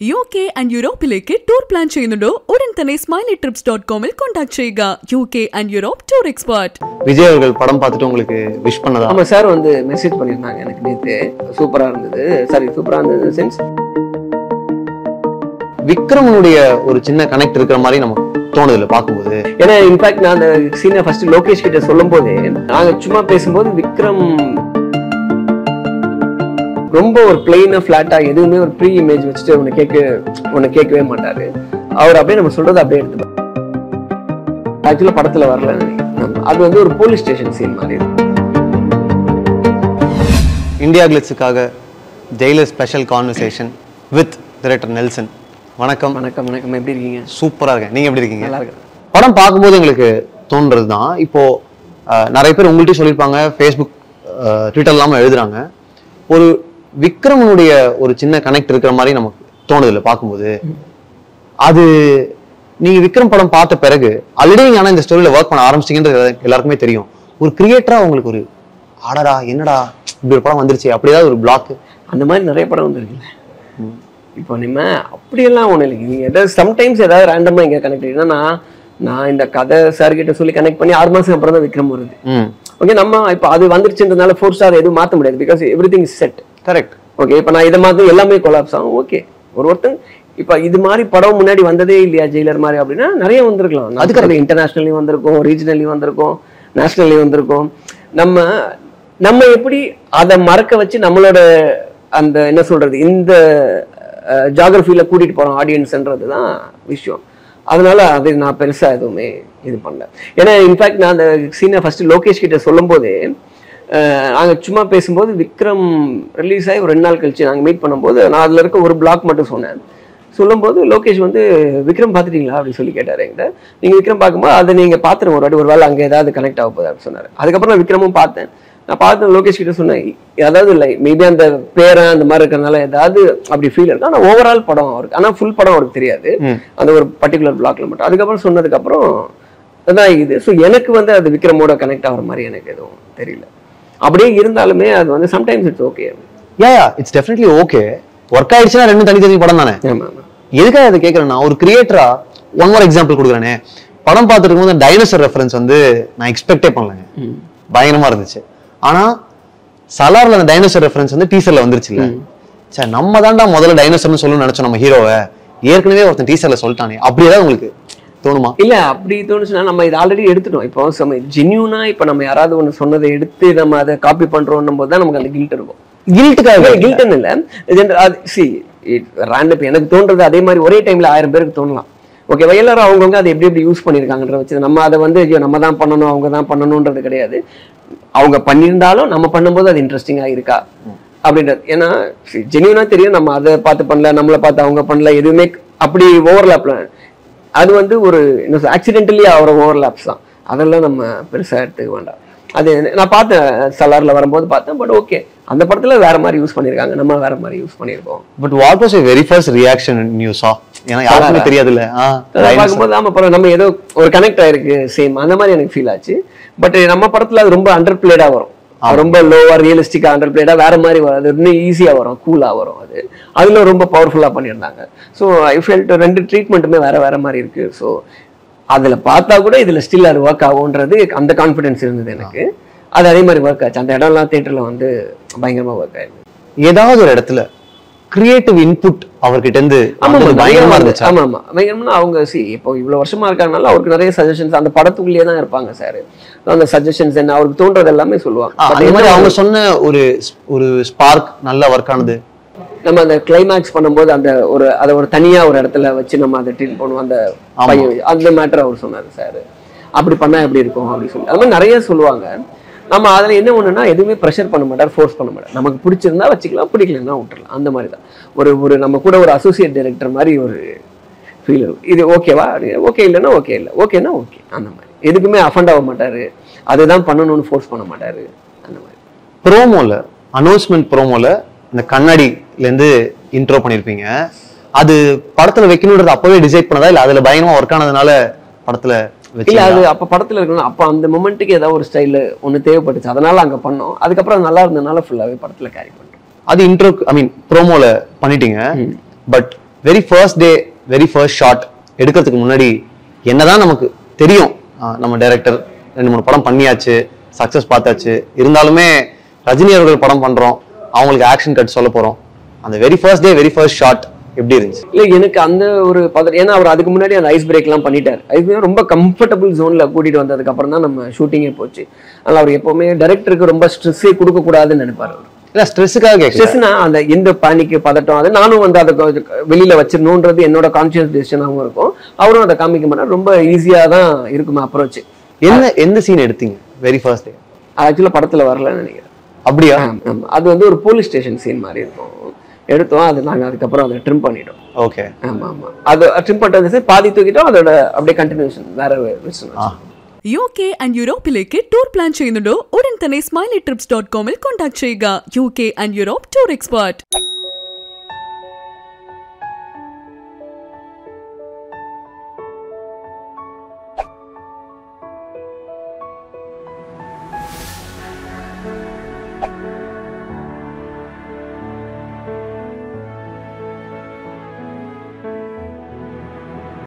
U K and യൂറോപ്പിലേക്ക് tour plan ചെയ്യുന്നുണ്ടോ ഉടൻ തന്നെ സ്മൈലി ട്രിപ്സ് ഡോട്ട് കോമിൽ കോൺടാക്ട് ചെയ്യുക U K and Europe tour expert Vijay அவர்கள் படம் பார்த்துட்டு உங்களுக்கு விஷ் பண்ணதா ஆமா சார் வந்து மெசேஜ் பண்ணியிருந்தாங்க எனக்கு நேற்று சூப்பரா இருந்தது சாரி சூப்பரா இருந்தது சென்ஸ் விக்ரமனுடைய ஒரு சின்ன கனெக்ட் இருக்கிற மாதிரி நமக்கு தோணுது இல்ல பார்க்கும்போது ஏன்னா இன்ஃபேக்ட் நான் அந்த சீனை ஃபர்ஸ்ட் லோகேஷ் கிட்ட சொல்லும் போது நாங்க சும்மா பேசும்போது விக்ரம் ரொம்ப ஒரு பிளெயினா ஃபிளாட்டா எதுவுமே ஒரு ப்ரீ இமேஜ் வச்சுட்டு உன்னை கேட்க உன்னை கேட்கவே மாட்டாரு அவர் அப்படியே நம்ம சொல்றதை அப்படியே எடுத்து ஆக்சுவலா படத்துல வரல நினைக்கிறேன். அது வந்து ஒரு போலீஸ் ஸ்டேஷன் சீன் மாதிரி இருக்கு. இந்தியா கிளிட்ஸுக்காக Jailer special conversation with director Nelson வணக்கம் வணக்கம் வணக்கம் எப்படி இருக்கீங்க சூப்பரா இருக்கேன் நீங்க எப்படி இருக்கீங்க நல்லா இருக்கு படம் பார்க்கும்போது எங்களுக்கு தோன்றது தான் இப்போ அஹ், நிறைய பேர் உங்கள்கிட்ட சொல்லியிருப்பாங்க ஃபேஸ்புக் ட்விட்டர் இல்லாமல் எழுதுறாங்க ஒரு விக்ரமனுடைய ஒரு சின்ன கனெக்ட் இருக்கிற மாதிரி நமக்கு தோணுது இல்லை பார்க்கும்போது அது நீங்க விக்ரம் படம் பார்த்த பிறகு ஆல்ரெடி நீங்க ஆனா இந்த ஸ்டோரியில ஒர்க் பண்ண ஆரம்பிச்சிங்கன்றது எல்லாருக்குமே தெரியும் ஒரு கிரியேட்டரா உங்களுக்கு ஒரு ஆடடா என்னடா இப்படி ஒரு படம் வந்துருச்சு அப்படி ஏதாவது ஒரு பிளாக் அந்த மாதிரி நிறைய படம் வந்துருக்குல்ல இப்போ நம்ம அப்படியெல்லாம் ஒன்றும் இல்லை நீங்கள் ஏதாவது சம்டைம்ஸ் ஏதாவது ரேண்டமாக இங்கே கனெக்ட் ஆகிடுனா நான் நான் இந்த கதை சார் கிட்ட சொல்லி கனெக்ட் பண்ணி ஆறு மாதம் அப்புறம் தான் விக்ரம் வருது ம் ஓகே நம்ம இப்போ அது வந்துருச்சுன்றதுனால ஃபோர் ஸ்டார் எதுவும் மாற்ற முடியாது because everything is set correct okay இப்போ நான் இதை மாற்றி எல்லாமே கொலாப்ஸ் ஆகும் ஓகே ஒரு ஒருத்தன் இப்போ இது மாதிரி படம் முன்னாடி வந்ததே இல்லையா ஜெயிலர் மாதிரி அப்படின்னா நிறைய வந்திருக்கலாம் அதுக்கு இன்டர்நேஷ்னலி வந்திருக்கும் ரீஜனலி வந்திருக்கும் நேஷனலி வந்திருக்கும் நம்ம நம்ம எப்படி அதை மறக்க வச்சு நம்மளோட அந்த என்ன சொல்றது இந்த ஜாகிரபியில் கூட்டிட்டு போறோம் ஆடியன்ஸ்ன்றது தான் விஷயம் அதனால அது நான் பெருசா எதுவுமே இது பண்ணல ஏன்னா இன்ஃபேக்ட் நான் அந்த சீனை ஃபர்ஸ்ட் லோகேஷ் கிட்ட சொல்லும்போது அஹ், நாங்க சும்மா பேசும்போது விக்ரம் ரிலீஸ் ஆகி ஒரு ரெண்டு நாள் கழிச்சு நாங்க மீட் பண்ணும்போது நான் அதுல இருக்க ஒரு பிளாக் மட்டும் சொன்னேன் சொல்லும்போது லோகேஷ் வந்து விக்ரம் பார்த்துட்டீங்களா அப்படின்னு சொல்லி கேட்டார் என்கிட்ட நீங்கள் விக்ரம் பார்க்கும்போது அதை நீங்கள் பார்த்துருங்க ஒரு வாட்டி ஒரு வேளை அங்கே ஏதாவது கனெக்ட் ஆக போகுது அப்படின்னு சொன்னார் அதுக்கப்புறம் நான் விக்ரமும் பார்த்தேன் நான் பார்த்து லோகேஷ் கிட்ட சொன்னேன் அதாவது இல்லை மேபி அந்த பேரன் அந்த மாதிரி இருக்கிறதுனால ஏதாவது அப்படி ஃபீல் இருக்கு ஆனால் ஓவரால் படம் அவருக்கு ஆனால் ஃபுல் படம் அவருக்கு தெரியாது ம். அந்த ஒரு பர்டிகுலர் பிளாக்ல மட்டும் அதுக்கப்புறம் சொன்னதுக்கப்புறம் அதான் இது ஸோ எனக்கு வந்து அது விக்ரமோட கனெக்ட் ஆகிற மாதிரி எனக்கு எதுவும் தெரியல அப்படியே இருந்தாலுமே அது வந்து sometimes it's okay yeah yeah it's definitely okay work ஆயிடுச்சுன்னா ரெண்டும் தனித்தனி படம் தானே ஆமாம் ஆமாம் எதுக்காக அதை கேட்கறேன்னா ஒரு கிரியேட்டரா ஒன் மோர் எக்ஸாம்பிள் கொடுக்குறேனே படம் பார்த்துட்டு இருக்கும்போது டைனோசர் ரெஃபரன்ஸ் வந்து நான் எக்ஸ்பெக்டே பண்ணலங்க பயங்கரமா இருந்துச்சு ஆனா சலார்ல அந்த டைனோசர் ரெஃபரன்ஸ் வந்து டீசர்ல வந்துருச்சுல்ல சே நம்ம தான்டா முதல்ல டைனோசர்னு சொல்லணும்னு நினைச்சோம் நம்ம ஹீரோவை ஏற்கனவே ஒருத்தன் டீசர்ல சொல்லிட்டானே அப்படி ஏதாவது உங்களுக்கு தோணுமா இல்ல அப்படி தோணுச்சுன்னா நம்ம இது ஆல்ரெடி எடுத்துட்டோம் இப்போ சம ஜென்யூனா இப்போ நம்ம யாராவது ஒன்று சொன்னதை எடுத்து நம்ம அதை காப்பி பண்றோம் போது தான் நமக்கு அந்த கில்ட் இருக்கும் கில்ட்டுக்காக கில்ட்னு இல்லை இது அது சி ரேண்டப் எனக்கு தோன்றது அதே மாதிரி ஒரே டைம்ல ஆயிரம் பேருக்கு தோணலாம் ஓகே எல்லாரும் அவங்கவுங்க அதை எப்படி எப்படி யூஸ் பண்ணியிருக்காங்கன்ற வச்சு நம்ம அதை வந்து ஐயோ நம்ம தான் பண்ணணும் அவங்க தான் பண்ணணுன்றது கிடையாது அவங்க பண்ணியிருந்தாலும் நம்ம பண்ணும்போது அது இன்ட்ரெஸ்டிங்காக இருக்கா அப்படின்றது ஏன்னா ஜென்யூனா தெரியும் நம்ம அதை பார்த்து பண்ணல நம்மளை பார்த்து அவங்க பண்ணல எதுவுமே அப்படி ஓவர்லாப்ல அது வந்து ஒரு என்ன ஆக்சிடென்டலி ஆகிற ஓவர்லாப்ஸ் தான் அதெல்லாம் நம்ம பெருசாக எடுத்துக்க வேண்டாம் அது நான் பார்த்தேன் சலாரில் வரும்போது பார்த்தேன் பட் ஓகே அந்த படத்துல வேற மாதிரி யூஸ் பண்ணியிருக்காங்க நம்ம வேற மாதிரி யூஸ் பண்ணியிருக்கோம் but what was very first reaction நியூஸா ஏன்னா யாருக்குமே தெரியாதுல்ல ஆ, அதெல்லாம் பார்க்கும்போது ஆமா பரவாயில்ல நம்ம ஏதோ ஒரு கனெக்ட் ஆயிருக்கு சேம் அந்த மாதிரி எனக்கு ஃபீல் ஆச்சு பட் நம்ம படத்துல அது ரொம்ப அண்டர் பிளேடா வரும் ரொம்ப லோவா ரியலிஸ்டிக்கா அண்டர் பிளேடா வேற மாதிரி வரும் அது இன்னும் ஈஸியா வரும் கூலா வரும் அது அதுல ரொம்ப பவர்ஃபுல்லா பண்ணியிருந்தாங்க ஸோ ஐ ஃபெல்ட் ரெண்டு ட்ரீட்மெண்ட்டுமே வேற வேற மாதிரி இருக்கு ஸோ அதுல பார்த்தா கூட இதுல ஸ்டில் அது ஒர்க் ஆகும்ன்றது அந்த கான்ஃபிடன்ஸ் இருந்தது எனக்கு அது அதே மாதிரி ஒர்க் ஆச்சு அந்த இடம்லாம் தேட்டர்ல வந்து பயங்கரமா ஒர்க் ஆயிருக்கு ஏதாவது ஒரு இடத்துல கிரியேட்டிவ் இன்புட் அவர்கிட்ட இருந்து ஆமா வந்தது ஆமா, பயங்கரமா பயங்கரமா இருந்துச்சா ஆமா ஆமா பயங்கரமா அவங்க சி இப்போ இவ்வளவு வருஷமா இருக்காங்கனால அவருக்கு நிறைய சஜஷன்ஸ் அந்த படத்துக்குள்ளேயே தான் இருப்பாங்க சார் அந்த சஜஷன்ஸ் என்ன அவருக்கு தோன்றது எல்லாமே சொல்லுவாங்க ஆ, But அந்த மாதிரி என்ன அவங்க சொன்ன ஒரு ஒரு ஸ்பார்க் நல்லா ஒர்க் ஆனது நம்ம அந்த கிளைமேக்ஸ் பண்ணும்போது அந்த ஒரு அதை ஒரு தனியா ஒரு இடத்துல வச்சு நம்ம அதை ட்ரீட் பண்ணுவோம் அந்த பையன் அந்த மேட்டர் அவர் சொன்னாரு சார் அப்படி பண்ணா எப்படி இருக்கும் அப்படின்னு சொல்லி அது மாதிரி நிறைய சொல்லுவாங்க நம்ம அதில் என்ன ஒண்ணுன்னா எதுவுமே ப்ரெஷர் பண்ண மாட்டார் ஃபோர்ஸ் பண்ண மாட்டார் நமக்கு பிடிச்சிருந்தா வச்சுக்கலாம் பிடிக்கலன்னா விட்டுறலாம் அந்த மாதிரி தான் ஒரு ஒரு நம்ம கூட ஒரு அசோசியேட் டைரக்டர் மாதிரி ஒரு ஃபீல் இருக்கும் இது ஓகேவா ஓகே இல்லைன்னா ஓகே இல்லை ஓகேன்னா ஓகே அந்த மாதிரி எதுக்குமே அஃபண்ட் ஆக மாட்டாரு அதுதான் பண்ணணும்னு ஃபோர்ஸ் பண்ண மாட்டாரு அந்த மாதிரி ப்ரோமோல அனௌன்ஸ்மெண்ட் ப்ரோமோல இந்த கண்ணாடில இருந்து இன்ட்ரோ பண்ணிருப்பீங்க அது படத்துல வைக்கணும்ன்றது அப்பவே டிசைட் பண்ணதா இல்ல அதுல பயங்கரமா ஒர்க் ஆனதுனால படத்துல இல்ல வச்சீங்களா? அது அப்ப படத்துல இருக்கணும் அப்ப அந்த மொமெண்ட்டுக்கு ஏதாவது ஒரு ஸ்டைல் ஒண்ணு தேவைப்பட்டுச்சு அதனால அங்க பண்ணோம் அதுக்கப்புறம் அது நல்லா இருந்ததுனால ஃபுல்லாவே படத்துல கேரி பண்றோம் அது இன்ட்ரோ ஐ மீன் ப்ரோமோல பண்ணிட்டீங்க but very first day very first shot எடுக்கிறதுக்கு முன்னாடி என்னதான் நமக்கு தெரியும் ஆஹ் நம்ம டைரக்டர் ரெண்டு மூணு படம் பண்ணியாச்சு சக்ஸஸ் பார்த்தாச்சு இருந்தாலுமே ரஜினி அவர்கள் படம் பண்றோம் அவங்களுக்கு ஆக்ஷன் கட் சொல்ல போறோம் அந்த very first day very first shot எப்படி இருந்துச்சு இல்ல எனக்கு அந்த ஒரு பதற ஏன்னா அவர் அதுக்கு முன்னாடி அந்த ஐஸ் பிரேக் எல்லாம் பண்ணிட்டார் அதுக்கு ரொம்ப கம்ஃபர்டபுள் ஜோன்ல கூட்டிட்டு வந்ததுக்கு அப்புறம் தான் நம்ம ஷூட்டிங்கே போச்சு அதனால அவர் எப்பவுமே டைரக்டருக்கு ரொம்ப ஸ்ட்ரெஸ்ஸே கொடுக்க கூடாதுன்னு நினைப்பாரு அவர் இல்ல ஸ்ட்ரெஸ்ஸுக்காக கேட்கல ஸ்ட்ரெஸ்னா அந்த எந்த பேனிக்கு பதட்டம் அது நானும் வந்து அதை கொஞ்சம் வெளியில வச்சிடணுன்றது என்னோட கான்சியஸ் டெசிஷனாகவும் இருக்கும் அவரும் அதை காமிக்க மாட்டார் ரொம்ப ஈஸியா தான் இருக்குமே அப்ரோச் என்ன எந்த சீன் எடுத்தீங்க வெரி ஃபர்ஸ்ட் டே ஆக்சுவலா படத்துல வரலன்னு நினைக்கிறேன் அப்படியா ஆமா, ஆமா. அது வந்து ஒரு போலீஸ் ஸ்டேஷன் சீன் மாதிரி இருக்கும் எடுத்தோம் அது நாங்க அதுக்கப்புறம் அதை ட்ரிம் பண்ணிட்டோம் ஓகே ஆமா ஆமா அது ட்ரிம் பண்றது பாதி தூக்கிட்டோம் அதோட அப்படியே கண்டினியூஷன் வேற விஷயம் ആ യു കെ ആൻഡ് യൂറോപ്പിലേക്ക് ടൂർ പ്ലാൻ ചെയ്യുന്നുണ്ടോ ഉടൻ തന്നെ സ്മൈലി ട്രിപ്സ് ഡോട്ട് കോമിൽ കോൺടാക്ട് ചെയ്യുക U K and Europe tour expert